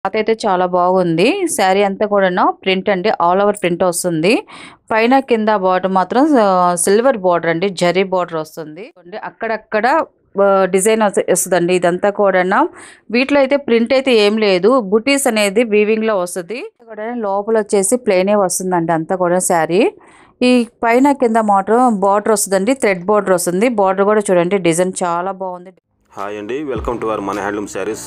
cloth అయితే చాలా బాగుంది శారీ అంతా కూడా ప్రింట్ అండి ఆల్ ఓవర్ ప్రింట్ వస్తుంది పైన కింద బార్డర్ మాత్రం సిల్వర్ బార్డర్ అండి జరీ బార్డర్ వస్తుంది చూడండి అక్కడక్కడ డిజైన్ వస్తుందండి ఇదంతా కూడా వీటిలో అయితే ప్రింట్ అయితే ఏం లేదు బుటీస్ అనేది వీవింగ్ లో వస్తుంది కూడా లోపల వచ్చేసి ప్లేనే వస్తుందండి అంతా కూడా శారీ ఈ పైన కింద మాత్రం బార్డర్ వస్తుందండి థ్రెడ్ బార్డర్ వస్తుంది బార్డర్ కూడా చూడండి డిజైన్ చాలా బాగుంది హాయ్ అండి వెల్కమ్ టు అవర్ మన హ్యాండ్లూమ్ శారీస్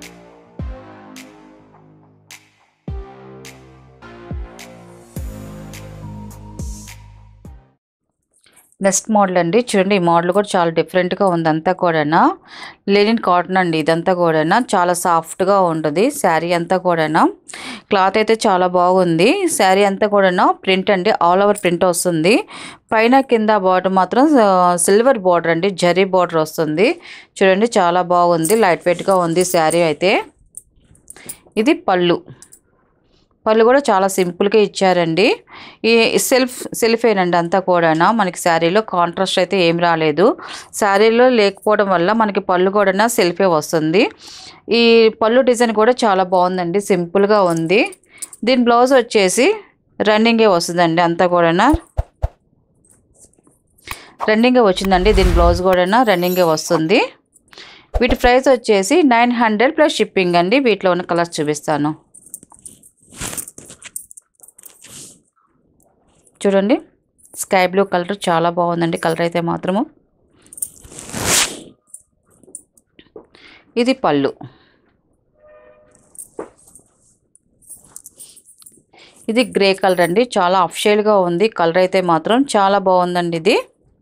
నెక్స్ట్ మోడల్ అండి చూడండి ఈ మోడల్ కూడా చాలా డిఫరెంట్గా ఉంది అంతా కూడా లెనిన్ కాటన్ అండి ఇదంతా కూడా చాలా సాఫ్ట్గా ఉంటుంది శారీ అంతా కూడా క్లాత్ అయితే చాలా బాగుంది శారీ అంతా కూడా ప్రింట్ అండి ఆల్ ఓవర్ ప్రింట్ వస్తుంది పైన కింద బార్డర్ మాత్రం సిల్వర్ బార్డర్ అండి జరీ బార్డర్ వస్తుంది చూడండి చాలా బాగుంది లైట్ వెయిట్గా ఉంది శారీ అయితే ఇది పళ్ళు పళ్ళు కూడా చాలా సింపుల్గా ఇచ్చారండి ఈ సెల్ఫ్ సెల్ఫేనండి అంతా కూడా మనకి శారీలో కాంట్రాస్ట్ అయితే ఏం రాలేదు శారీలో లేకపోవడం వల్ల మనకి పళ్ళు కూడా సెల్ఫే వస్తుంది ఈ పళ్ళు డిజైన్ కూడా చాలా బాగుందండి సింపుల్గా ఉంది దీని బ్లౌజ్ వచ్చేసి రన్నింగే వస్తుందండి అంతా కూడా రన్నింగే వచ్చిందండి దీని బ్లౌజ్ కూడా రన్నింగే వస్తుంది వీటి ప్రైస్ వచ్చేసి నైన్ హండ్రెడ్ ప్లస్ షిప్పింగ్ అండి వీటిలో ఉన్న కలర్స్ చూపిస్తాను చూడండి స్కై బ్లూ కలర్ చాలా బాగుందండి కలర్ అయితే మాత్రము ఇది పళ్ళు ఇది గ్రే కలర్ అండి చాలా అఫ్షేల్గా ఉంది కలర్ అయితే మాత్రం చాలా బాగుందండి ఇది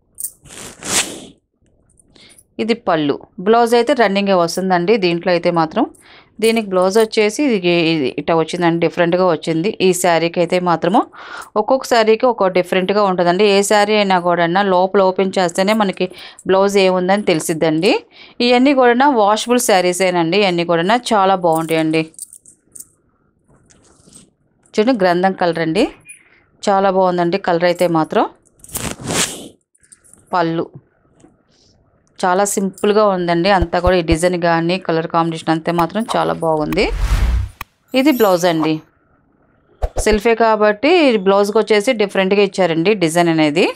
ఇది పళ్ళు బ్లౌజ్ అయితే రన్నింగే వస్తుందండి దీంట్లో అయితే మాత్రం దీనికి బ్లౌజ్ వచ్చేసి ఇది ఇది ఇట్లా వచ్చిందండి డిఫరెంట్గా వచ్చింది ఈ శారీకి అయితే మాత్రము ఒక్కొక్క శారీకి ఒక్కొక్క డిఫరెంట్గా ఉంటుందండి ఏ శారీ అయినా కూడా లోపల ఓపెన్ చేస్తేనే మనకి బ్లౌజ్ ఏముందని తెలిసిద్దండి ఇవన్నీ కూడా వాషబుల్ శారీసేనండి ఇవన్నీ కూడా చాలా బాగుంటాయండి చూడండి గ్రంథం కలర్ అండి చాలా బాగుందండి కలర్ అయితే మాత్రం పళ్ళు చాలా సింపుల్గా ఉందండి అంతా కూడా ఈ డిజైన్ కానీ కలర్ కాంబినేషన్ అంతే మాత్రం చాలా బాగుంది ఇది బ్లౌజ్ అండి సెల్ఫే కాబట్టి బ్లౌజ్కి వచ్చేసి డిఫరెంట్గా ఇచ్చారండి డిజైన్ అనేది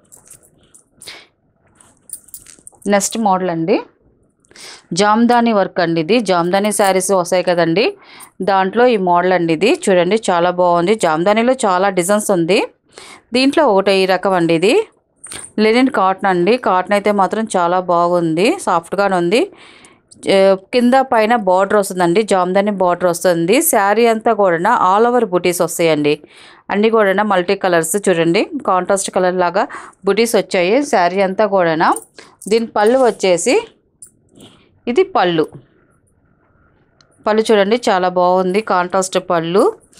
నెక్స్ట్ మోడల్ అండి జామ్దాని వర్క్ అండి ఇది జామ్దాని శారీస్ వస్తాయి కదండి దాంట్లో ఈ మోడల్ అండి ఇది చూడండి చాలా బాగుంది జామ్దానిలో చాలా డిజైన్స్ ఉంది దీంట్లో ఒకటి ఈ రకం అండి ఇది లెనిన్ కాటన్ అండి కాటన్ అయితే మాత్రం చాలా బాగుంది సాఫ్ట్గానే ఉంది కింద పైన బార్డర్ వస్తుందండి జామ్దాని బార్డర్ వస్తుంది శారీ అంతా కూడా ఆల్ ఓవర్ బుటీస్ వస్తాయండి అన్నీ కూడా మల్టీ కలర్స్ చూడండి కాంట్రాస్ట్ కలర్ లాగా బుటీస్ వచ్చాయి శారీ అంతా కూడా దీని పళ్ళు వచ్చేసి ఇది పళ్ళు పళ్ళు చూడండి చాలా బాగుంది కాంట్రాస్ట్ పళ్ళు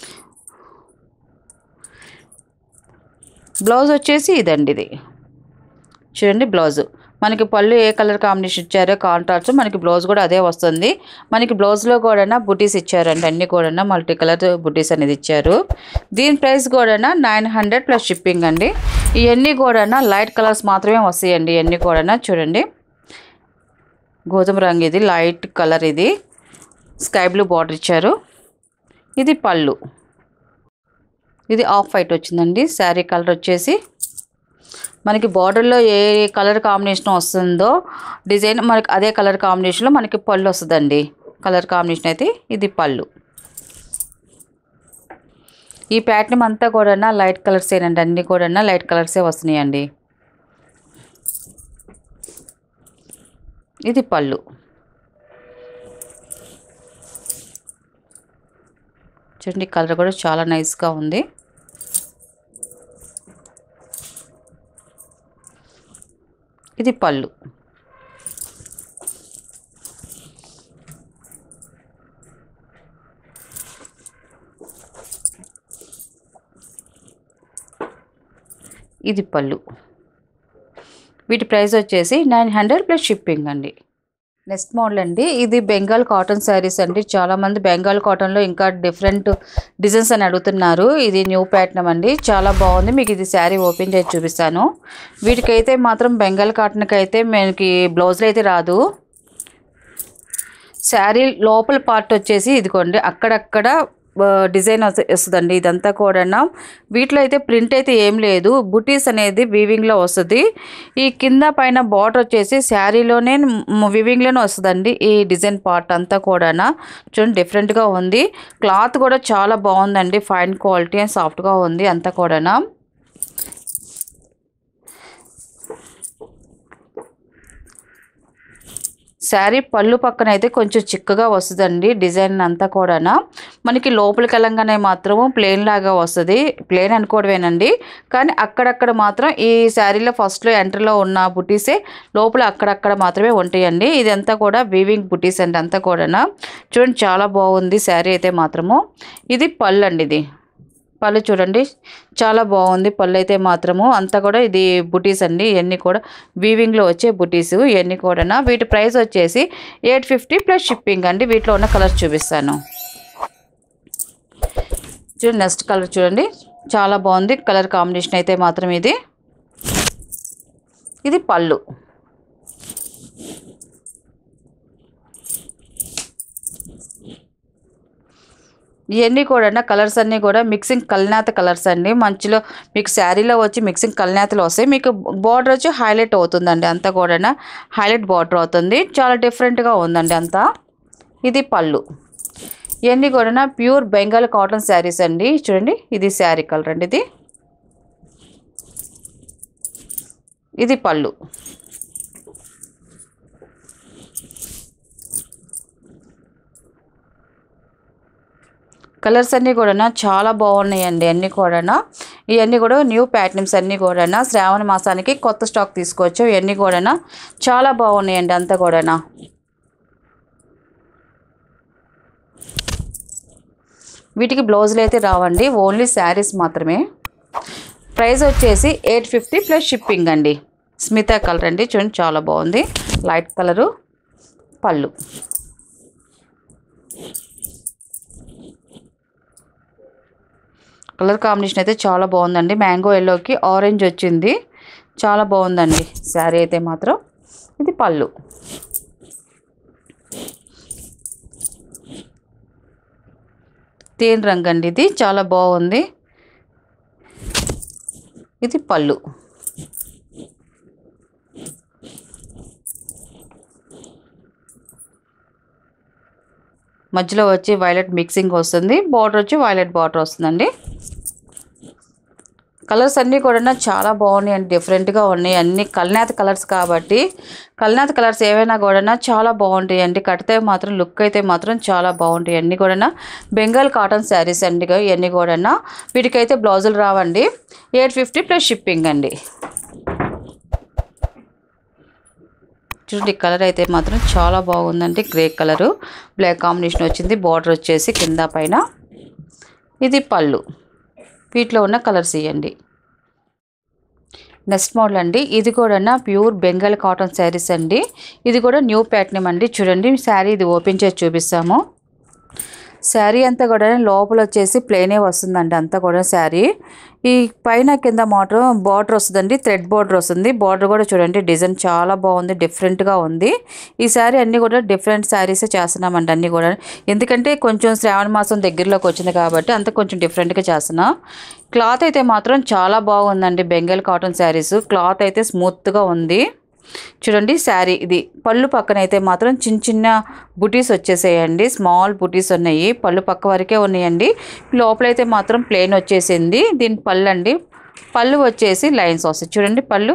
బ్లౌజ్ వచ్చేసి ఇదండి ఇది చూడండి బ్లౌజ్ మనకి పళ్ళు ఏ కలర్ కాంబినేషన్ ఇచ్చారో కాంట్రాస్ట్ మనకి బ్లౌజ్ కూడా అదే వస్తుంది మనకి బ్లౌజ్లో కూడా బుటీస్ ఇచ్చారండి అన్నీ కూడా మల్టీ కలర్ బుటీస్ అనేది ఇచ్చారు దీని ప్రైస్ కూడా నైన్ హండ్రెడ్ ప్లస్ షిప్పింగ్ అండి ఇవన్నీ కూడా లైట్ కలర్స్ మాత్రమే వస్తాయండి ఇవన్నీ కూడా చూడండి గోధుమ రంగు ఇది లైట్ కలర్ ఇది స్కై బ్లూ బార్డర్ ఇచ్చారు ఇది పళ్ళు ఇది ఆఫ్ వైట్ వచ్చిందండి శారీ కలర్ వచ్చేసి మనకి బార్డర్లో ఏ కలర్ కాంబినేషన్ వస్తుందో డిజైన్ మనకి అదే కలర్ కాంబినేషన్లో మనకి పళ్ళు వస్తుందండి కలర్ కాంబినేషన్ అయితే ఇది పళ్ళు ఈ ప్యాటర్న్ అంతా కూడా లైట్ కలర్సేనండి అన్నీ కూడా లైట్ కలర్సే వస్తున్నాయండి ఇది పళ్ళు చూడండి కలర్ కూడా చాలా నైస్గా ఉంది ఇది పళ్ళు ఇది పళ్ళు వీటి ప్రైస్ వచ్చేసి నైన్ హండ్రెడ్ ప్లస్ షిప్పింగ్ అండి నెక్స్ట్ మోడల్ అండి ఇది బెంగాల్ కాటన్ శారీస్ అండి చాలామంది బెంగాల్ కాటన్లో ఇంకా డిఫరెంట్ డిజైన్స్ అని అడుగుతున్నారు ఇది న్యూ ప్యాటర్న్ అండి చాలా బాగుంది మీకు ఇది శారీ ఓపెన్ చేసి చూపిస్తాను వీటికైతే మాత్రం బెంగాల్ కాటన్కి అయితే మనకి బ్లౌజ్లో అయితే రాదు శారీ లోపల పార్ట్ వచ్చేసి ఇదిగోండి అక్కడక్కడ ఆ, డిజైన్ వస్తు- వస్తుందండి ఇదంతా కూడా వీటిలో అయితే ప్రింట్ అయితే ఏం లేదు బుటీస్ అనేది వీవింగ్లో వస్తుంది ఈ కింద పైన బార్డర్ వచ్చేసి శారీలోనే వివింగ్లోనే వస్తుందండి ఈ డిజైన్ పార్ట్ అంతా కూడా చూడండి డిఫరెంట్గా ఉంది క్లాత్ కూడా చాలా బాగుందండి ఫైన్ క్వాలిటీ అండ్ సాఫ్ట్గా ఉంది అంతా కూడా శారీ పళ్ళు పక్కన అయితే కొంచెం చిక్కగా వస్తుందండి డిజైన్ అంతా కూడా మనకి లోపలికి వెళ్ళంగానే మాత్రము ప్లెయిన్ లాగా వస్తుంది ప్లెయిన్ అనుకోవడమేనండి కానీ అక్కడక్కడ మాత్రం ఈ శారీలో ఫస్ట్లో ఎంటర్లో ఉన్న బుటీసే లోపల అక్కడక్కడ మాత్రమే ఉంటాయండి ఇదంతా కూడా వీవింగ్ బుటీస్ అండి అంతా కూడా చూడండి చాలా బాగుంది శారీ అయితే మాత్రము ఇది పళ్ళు అండి ఇది పళ్ళు చూడండి చాలా బాగుంది పళ్ళు అయితే మాత్రము అంతా కూడా ఇది బుటీస్ అండి ఇవన్నీ కూడా వీవింగ్లో వచ్చే బుటీస్ ఇవన్నీ కూడా వీటి ప్రైస్ వచ్చేసి ఎయిట్ ఫిఫ్టీ ప్లస్ షిప్పింగ్ అండి వీటిలో ఉన్న కలర్స్ చూపిస్తాను చూడండి నెక్స్ట్ కలర్ చూడండి చాలా బాగుంది కలర్ కాంబినేషన్ అయితే మాత్రం ఇది ఇది పళ్ళు ఇవన్నీ కూడా కలర్స్ అన్నీ కూడా మిక్సింగ్ కల్నాత కలర్స్ అండి మంచిలో మీకు శారీలో వచ్చి మిక్సింగ్ కల్నాతలు వస్తాయి మీకు బార్డర్ వచ్చి హైలైట్ అవుతుందండి అంతా కూడా హైలైట్ బార్డర్ అవుతుంది చాలా డిఫరెంట్గా ఉందండి అంతా ఇది పళ్ళు ఇవన్నీ కూడా ప్యూర్ బెంగాల్ కాటన్ శారీస్ అండి చూడండి ఇది శారీ కలర్ అండి ఇది ఇది పళ్ళు కలర్స్ అన్నీ కూడా చాలా బాగున్నాయండి అన్నీ కూడా ఇవన్నీ కూడా న్యూ ప్యాటర్న్స్ అన్నీ కూడా శ్రావణ మాసానికి కొత్త స్టాక్ తీసుకోవచ్చు ఇవన్నీ కూడా చాలా బాగున్నాయండి అంతా కూడా వీటికి బ్లౌజులు అయితే రావండి ఓన్లీ శారీస్ మాత్రమే ప్రైస్ వచ్చేసి ఎయిట్ ఫిఫ్టీ ప్లస్ షిప్పింగ్ అండి స్మితా కలర్ అండి చూడండి చాలా బాగుంది లైట్ కలరు పళ్ళు కలర్ కాంబినేషన్ అయితే చాలా బాగుందండి మ్యాంగో ఎల్లోకి ఆరెంజ్ వచ్చింది చాలా బాగుందండి శారీ అయితే మాత్రం ఇది పళ్ళు తేనె రంగు అండి ఇది చాలా బాగుంది ఇది పళ్ళు మధ్యలో వచ్చి వైలెట్ మిక్సింగ్ వస్తుంది బార్డర్ వచ్చి వైలెట్ బార్డర్ వస్తుందండి కలర్స్ అన్నీ కూడా చాలా బాగున్నాయి అండి డిఫరెంట్గా ఉన్నాయి అన్ని కల్నాథ్ కలర్స్ కాబట్టి కల్నాథ్ కలర్స్ ఏవైనా కూడా చాలా బాగుంటాయి అండి కడితే మాత్రం లుక్ అయితే మాత్రం చాలా బాగుంటాయి అన్నీ కూడా బెంగాల్ కాటన్ శారీస్ అండి ఇవన్నీ కూడా వీటికైతే బ్లౌజులు రావండి ఎయిట్ ఫిఫ్టీ ప్లస్ షిప్పింగ్ అండి చూడండి కలర్ అయితే మాత్రం చాలా బాగుందండి గ్రే కలరు బ్లాక్ కాంబినేషన్ వచ్చింది బార్డర్ వచ్చేసి కింద పైన ఇది పళ్ళు వీటిలో ఉన్న కలర్స్ ఇవ్వండి నెక్స్ట్ మోడల్ అండి ఇది కూడా ప్యూర్ బెంగాల్ కాటన్ శారీస్ అండి ఇది కూడా న్యూ ప్యాటర్న్ అండి చూడండి శారీ ఇది ఓపెన్ చేసి చూపిస్తాము శారీ అంతా కూడా లోపల వచ్చేసి ప్లేనే వస్తుందండి అంతా కూడా శారీ ఈ పైన కింద మోటర్ బార్డర్ వస్తుందండి థ్రెడ్ బార్డర్ వస్తుంది బార్డర్ కూడా చూడండి డిజైన్ చాలా బాగుంది డిఫరెంట్గా ఉంది ఈ శారీ అన్నీ కూడా డిఫరెంట్ శారీసే చేస్తున్నామండి అన్నీ కూడా ఎందుకంటే కొంచెం శ్రావణ మాసం దగ్గరలోకి వచ్చింది కాబట్టి అంత కొంచెం డిఫరెంట్గా చేస్తున్నాం క్లాత్ అయితే మాత్రం చాలా బాగుందండి బెంగాల్ కాటన్ శారీస్ క్లాత్ అయితే స్మూత్గా ఉంది చూడండి శారీ ఇది పళ్ళు పక్కన అయితే మాత్రం చిన్న చిన్న బుటీస్ వచ్చేసేయండి స్మాల్ బుటీస్ ఉన్నాయి పళ్ళు పక్క వరకే ఉన్నాయండి లోపలైతే మాత్రం ప్లెయిన్ వచ్చేసింది దీని పళ్ళు అండి పళ్ళు వచ్చేసి లైన్స్ వస్తాయి చూడండి పళ్ళు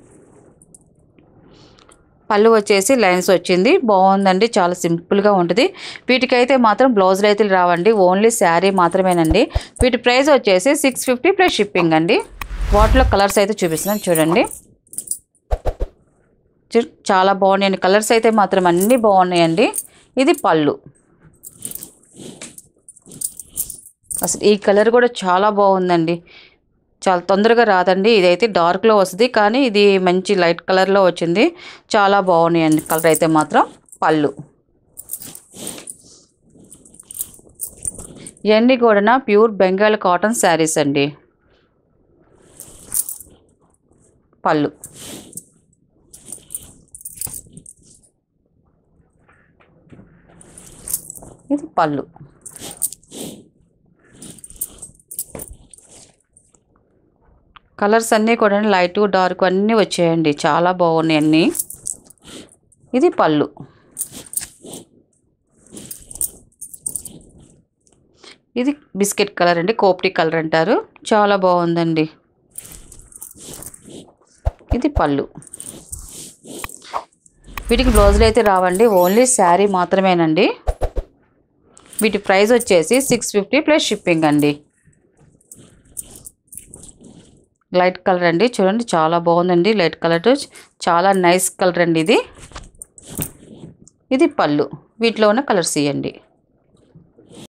పళ్ళు వచ్చేసి లైన్స్ వచ్చింది బాగుందండి చాలా సింపుల్గా ఉంటుంది వీటికైతే మాత్రం బ్లౌజులు అయితే రావండి ఓన్లీ శారీ మాత్రమేనండి వీటి ప్రైస్ వచ్చేసి సిక్స్ ఫిఫ్టీ ప్లస్ షిప్పింగ్ అండి వాటిలో కలర్స్ అయితే చూపిస్తున్నాను చూడండి చూ- చాలా బాగున్నాయండి కలర్స్ అయితే మాత్రం అన్నీ బాగున్నాయండి ఇది పళ్ళు అసలు ఈ కలర్ కూడా చాలా బాగుందండి చాలా తొందరగా రాదండి ఇదైతే డార్క్లో వస్తుంది కానీ ఇది మంచి లైట్ కలర్లో వచ్చింది చాలా బాగున్నాయండి కలర్ అయితే మాత్రం పళ్ళు ఇవన్నీ కూడా ప్యూర్ బెంగాల్ కాటన్ శారీస్ అండి పళ్ళు ఇది పళ్ళు కలర్స్ అన్నీ కూడా లైట్ డార్క్ అన్నీ వచ్చాయండి చాలా బాగున్నాయి అన్నీ ఇది పళ్ళు ఇది బిస్కెట్ కలర్ అండి కోప్టి కలర్ అంటారు చాలా బాగుందండి ఇది పళ్ళు వీటికి బ్లౌజులు అయితే రావండి ఓన్లీ శారీ మాత్రమేనండి వీటి ప్రైస్ వచ్చేసి సిక్స్ ఫిఫ్టీ ప్లస్ షిప్పింగ్ అండి లైట్ కలర్ అండి చూడండి చాలా బాగుందండి లైట్ కలర్ చాలా నైస్ కలర్ అండి ఇది ఇది పళ్ళు వీటిలో ఉన్న కలర్స్ ఇవ్వండి